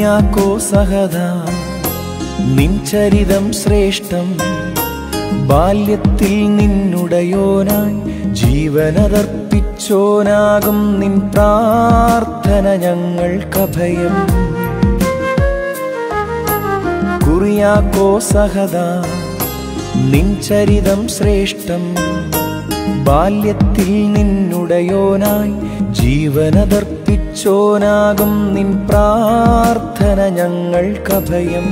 കുറിയാക്കോ സഹദ നിൻ ചരിതം ശ്രേഷ്ഠം ബാല്യത്തിൽ നിന്നുടയോനായി ജീവനതർപ്പിച്ചോനാകും നിൻ പ്രാർത്ഥന ഞങ്ങൾക്കഭയം കുറിയാക്കോ സഹദ നിൻ ചരിതം ശ്രേഷ്ഠം ബാല്യത്തിൽ നിന്നുടയോനായി ജീവനതർപ്പിച്ചോനാകും നിൻ പ്രാർത്ഥന ഞങ്ങൾക്കഭയം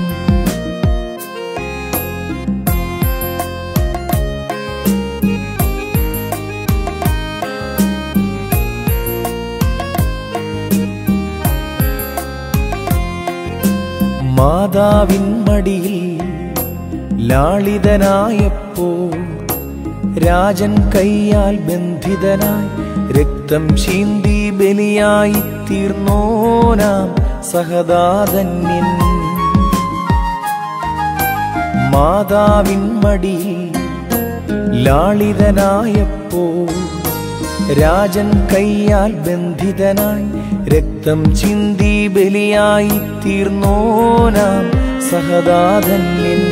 മാതാവിൻ മടിയിൽ ലാളിതനായപ്പോ രാജൻ കൈയാൽ ബന്ധിതനായി രക്തം ചീന്തി ബലിയായി തീർന്നോനാം സഹദാധന്യൻ മാതാവിൻ മടിയിൽ ലാളിതനായപ്പോ രാജൻ കൈയാൽ ബന്ധിതനായി രക്തം ചിന്തി ബലിയായി തീർന്നോനാം സഹദാധന്യൻ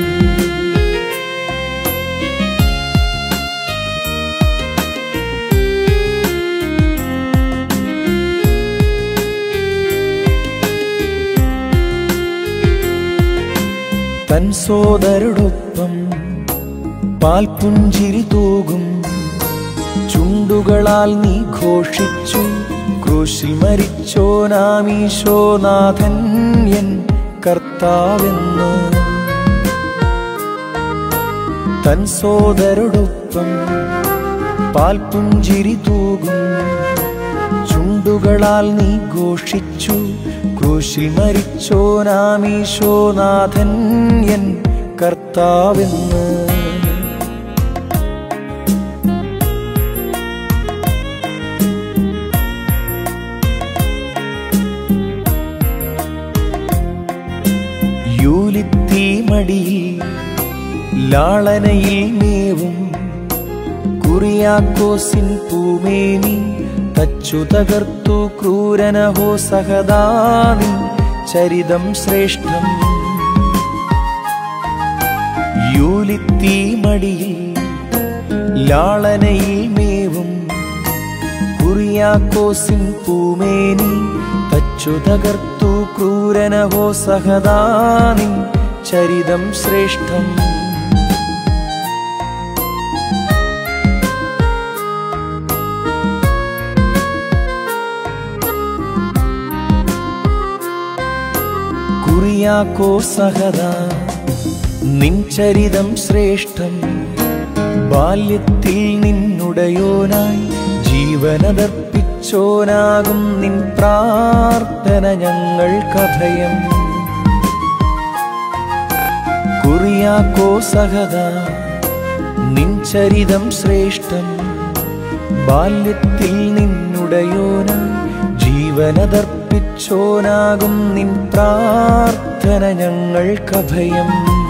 തൻ സോദരോടൊപ്പം പാൽപുഞ്ചിരി തൂകും ചുണ്ടുകളാൽ നീ ഘോഷിച്ചു ക്രൂശിൽ മരിച്ചോനാമീശോനാഥൻ എൻ കർത്താവെന്ന് തൻ സോദരോടൊപ്പം പാൽപുഞ്ചിരി തൂകും ചുണ്ടുകളാൽ നീ ഘോഷിച്ചു ക്രൂശിൽ മരിച്ചോനാമീശോനാഥൻ എൻ കർത്താവെന്ന് യൂലിത്തീ മടിയിൽ ലാളനയിൽ മേവും കുറിയാക്കോസിൻ പൂമേനി തച്ചു തകർത്തു ക്രൂരനഹോ സഹദാനി ചരിതം ശ്രേഷ്ഠം യൂലിത്തീ മടിയിൽ ലാളനയിൽ മേവും കുറിയാക്കോസിൻ പൂമേനി തച്ചു തകർത്തു ക്രൂരനഹോ സഹദാനി ചരിതം ശ്രേഷ്ഠം കുറിയാക്കോ സഹദ നിൻ ചരിതം ശ്രേഷ്ഠം ബാല്യത്തിൽ നിന്നുടയോനായി ജീവനതർപ്പിച്ചോനാകും നിൻ പ്രാർത്ഥന ഞങ്ങൾക്കഭയം കുറിയാക്കോ സഹദ നിൻ ചരിതം ശ്രേഷ്ഠം ബാല്യത്തിൽ നിന്നുടയോനായി ജീവനതർപ്പിച്ചോനാകും നിൻ പ്രാർത്ഥന ഞങ്ങൾക്കഭയം